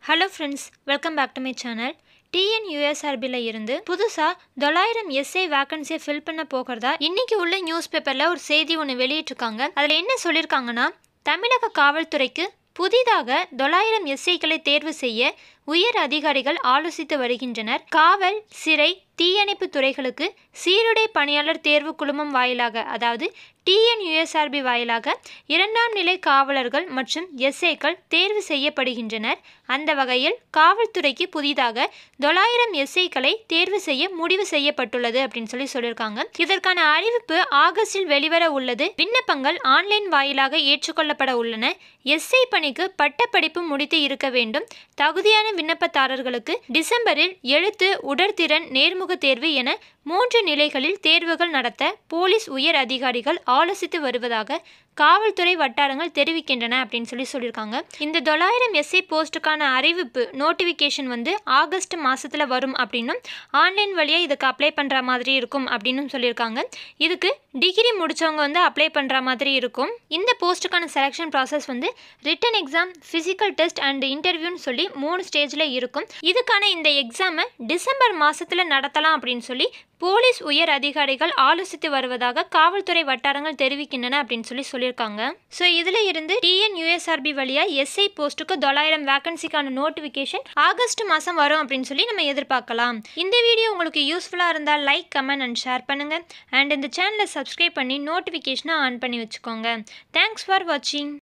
hello friends welcome back to my channel டிஎன்யூஎஸ்ஆர்பியில் இருந்து புதுசாக தொள்ளாயிரம் எஸ்ஐ வேக்கன்சியை ஃபில் பண்ண போகிறதா இன்னைக்கு உள்ள நியூஸ் பேப்பரில் ஒரு செய்தி ஒன்று வெளியிட்டிருக்காங்க அதில் என்ன சொல்லியிருக்காங்கன்னா தமிழக காவல்துறைக்கு புதிதாக தொள்ளாயிரம் எஸ்ஐக்களை தேர்வு செய்ய உயர் அதிகாரிகள் ஆலோசித்து வருகின்றனர் காவல் சிறை தீயணைப்பு துறைகளுக்கு சீருடை பணியாளர் தேர்வு குழுமம் வாயிலாக அதாவது டிஎன்யூஎஸ்ஆர்பி வாயிலாக இரண்டாம் நிலை காவலர்கள் மற்றும் எஸ்ஐக்கள் தேர்வு செய்யப்படுகின்றனர் அந்த வகையில் காவல்துறைக்கு புதிதாக தொள்ளாயிரம் எஸ்ஐக்களை தேர்வு செய்ய முடிவு செய்யப்பட்டுள்ளது அப்படின்னு சொல்லி சொல்லியிருக்காங்க இதற்கான அறிவிப்பு ஆகஸ்டில் வெளிவர உள்ளது விண்ணப்பங்கள் ஆன்லைன் வாயிலாக ஏற்றுக்கொள்ளப்பட உள்ளன எஸ்ஐ பணிக்கு பட்டப்படிப்பு முடித்து இருக்க வேண்டும் தகுதியான விண்ணப்பதாரர்களுக்கு டிசம்பரில் எழுத்து உடற்திறன் நேர்முக தேர்வு என மூன்று நிலைகளில் தேர்வுகள் நடத்த போலீஸ் உயர் அதிகாரிகள் ஆலோசித்து வருவதாக காவல்துறை வட்டாரங்கள் தெரிவிக்கின்றன அப்படின்னு சொல்லி சொல்லியிருக்காங்க இந்த தொள்ளாயிரம் எஸ்ஐ போஸ்ட்டுக்கான அறிவிப்பு நோட்டிஃபிகேஷன் வந்து ஆகஸ்ட் மாதத்தில் வரும் அப்படின்னும் ஆன்லைன் வழியாக இதுக்கு அப்ளை பண்ணுற மாதிரி இருக்கும் அப்படின்னும் சொல்லியிருக்காங்க இதுக்கு டிகிரி முடித்தவங்க வந்து அப்ளை பண்ணுற மாதிரி இருக்கும் இந்த போஸ்ட்டுக்கான செலெக்ஷன் ப்ராசஸ் வந்து written exam physical test and இன்டர்வியூன்னு சொல்லி மூணு ஸ்டேஜில் இருக்கும் இதுக்கான இந்த எக்ஸாமை டிசம்பர் மாதத்தில் நடத்தலாம் அப்படின்னு சொல்லி போலீஸ் உயர் அதிகாரிகள் ஆலோசித்து வருவதாக காவல்துறை வட்டாரங்கள் தெரிவிக்கின்றன அப்படின்னு சொல்லி சொல்லியிருக்காங்க ஸோ இதில் இருந்து டிஎன்யூஎஸ்ஆர்பி வழியாக எஸ்ஐ போஸ்ட்டுக்கு தொள்ளாயிரம் வேகன்சிக்கான நோட்டிஃபிகேஷன் ஆகஸ்ட் மாதம் வரும் அப்படின்னு சொல்லி நம்ம எதிர்பார்க்கலாம் இந்த வீடியோ உங்களுக்கு யூஸ்ஃபுல்லாக இருந்தால் லைக் கமெண்ட் அண்ட் ஷேர் பண்ணுங்கள் அண்ட் இந்த சேனலை சப்ஸ்கிரைப் பண்ணி நோட்டிஃபிகேஷனை ஆன் பண்ணி வச்சுக்கோங்க தேங்க்ஸ் ஃபார் வாட்சிங்